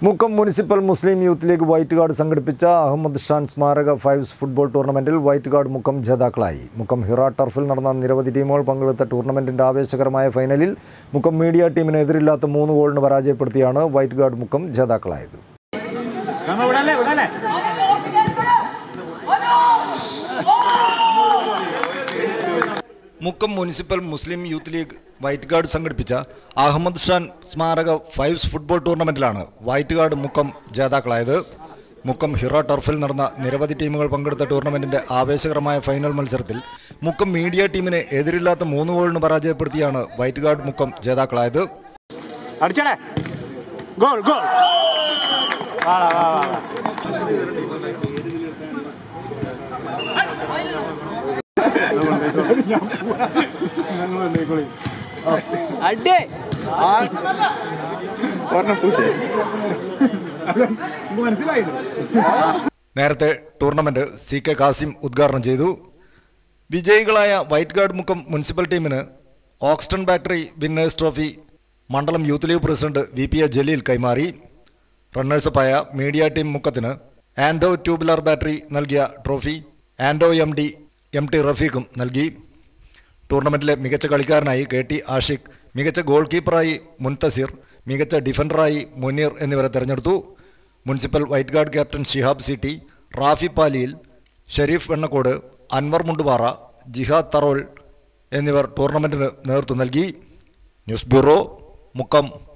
Mukkam municipal Muslim youth league white guard സംഘടിപ്പിച്ച അഹമ്മദ് ഷാൻ സ്മാരക fives football ടൂർണമെന്റിൽ വൈറ്റ് ഗാർഡ് മുക്കം ജേതാക്കളായി മുക്കം ഹിറ ടർഫിൽ നടന്ന നിരവധി ടീമുകൾ പങ്കെടുത്ത ടൂർണമെന്റിന്റെ ആവേശകരമായ ഫൈനലിൽ മുക്കം മീഡിയ ടീമിന് എതിരില്ലാത്ത മൂന്ന് ഗോളിന് പരാജയപ്പെടുത്തിയാണ് വൈറ്റ് ഗാർഡ് മുക്കം ജേതാക്കളായത് ഞങ്ങൾ വിടല്ലേ വിടല്ലേ Mukkam municipal Muslim youth league white guard സംഘടിപ്പിച്ച അഹമ്മദ് ഷാൻ സ്മാരക ഫൈവ്സ് ഫുട്ബോൾ ടൂർണമെന്റിലാണ് വൈറ്റ് ഗാർഡ് മുക്കം ജേതാക്കളായത് മുക്കം ഹിറോ ടർഫിൽ നടന്ന നിരവധി ടീമുകൾ പങ്കെടുത്ത ടൂർണമെന്റിന്റെ ആവേശകരമായ ഫൈനൽ മത്സരത്തിൽ മുക്കം മീഡിയ ടീമിനെ എതിരില്ലാത്ത മൂന്ന് ഗോളിന് പരാജയപ്പെടുത്തിയാണ് വൈറ്റ് ഗാർഡ് മുക്കം ജേതാക്കളായത് അടിച്ചടേ ഗോൾ ഗോൾ വാടാ വാ വാ അഡേ ഒരെണ്ണം പൂശേ മനസ്സിലായിട്ട് നേരത്തെ ടൂർണമെന്റ് സി കെ കാസിം ഉദ്ഘാടനം ചെയ്തു വിജയികളായ വൈറ്റ് ഗാർഡ് മുക്കം മുനിസിപ്പൽ ടീമിന് ഓക്സ്റ്റൺ ബാറ്ററി വിന്നേഴ്സ് ട്രോഫി മണ്ഡലം youth league president V P A Jaleel കൈമാറി റണ്ണേഴ്സപ്പായ മീഡിയ ടീം മുക്കത്തിന് ആൻഡോ ട്യൂബുലർ ബാറ്ററി നൽകിയ ട്രോഫി ആൻഡോ എം ഡി എം ടി റഫീഖും നൽകി ടൂർണമെന്റിലെ മികച്ച കളിക്കാരനായി കെ ടി ആഷിഖ് മികച്ച ഗോൾ കീപ്പറായി മുൻതസിർ മികച്ച ഡിഫൻഡറായി മുനീർ എന്നിവരെ തെരഞ്ഞെടുത്തു municipal white guard captain Shihab C T Rafi Paliyil Shareef Vennakkode Anwar Mundupara Jihad Tharol എന്നിവർ ടൂർണമെന്റിന് നേതൃത്വം നൽകി ന്യൂസ് ബ്യൂറോ മുക്കം